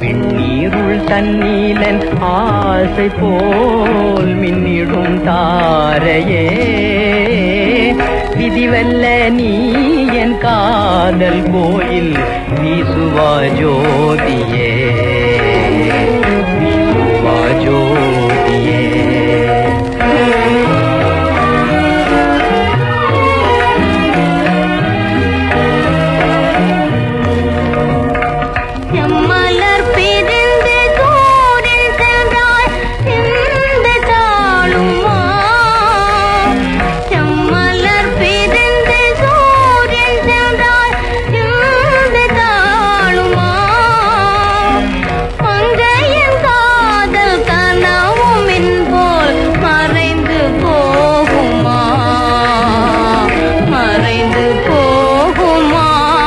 வெண்ணீருள் தண்ணீலன் ஆசை போல் மின்னிடும் தாரையே விதிவல்ல நீ என் காதல் கோயில் வீசுவா ஜோதியே வீசுவா ஜோதியே செம்மலர் பிரிந்து சூரில் சென்றாய் இந்த தாழுமா செம்மலர் பிரிந்து சூரில் சென்றாய் இந்த தாழுமா மங்கையின் காதல் கனவும் மின் போல் மறைந்து போகுமா மறைந்து போகுமா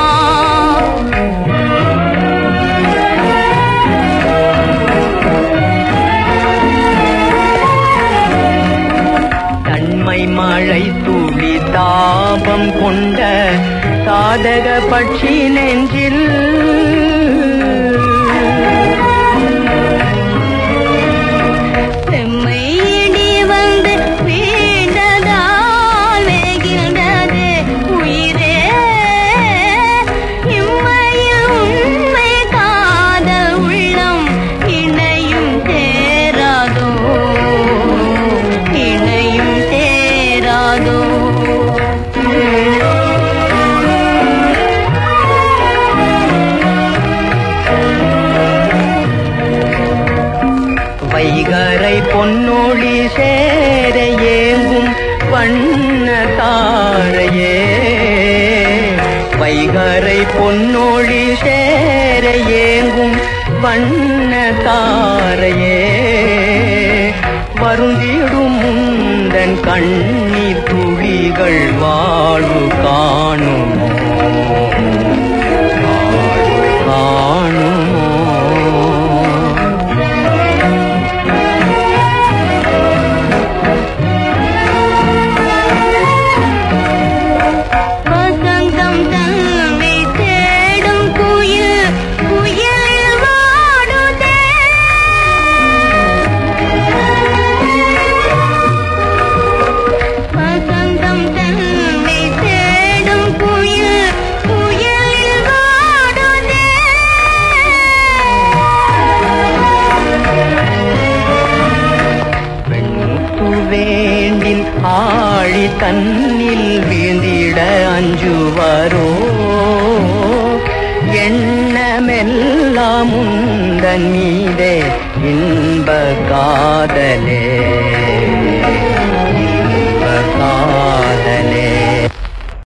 தன்மை மழை துளி தாபம் கொண்ட சாதக பட்சி நெஞ்சில் செம்மையிடி வந்து வீண்டதால் வேகின்றது உயிரே இம்மையில் உண்மை காதல் உள்ளம் இணையும் சேராதோ இணையும் சேராதோ வைகரை பொன்னொழி சேர ஏங்கும் வண்ண தாரையே வைகரை பொன்னொழி சேர ஏங்கும் வண்ண தாரையே வருந்திடும் முந்தன் கண்ணீர் துளிகள் வாழ்வு காணுமோ வாழ்வு காணுமோ வசந்தம் தன்னை தேடும் குயில் குயிலில் வாடுதே வசந்தம் தன்னை தேடும் குயில் குயிலில் வாடுதே பெண்முத்து வேண்டில் ஆழி தன்னில் வீழ்ந்திட அஞ்சுவரோ எண்ணமெல்லாம் உந்தன் மீதே இன்ப காதலே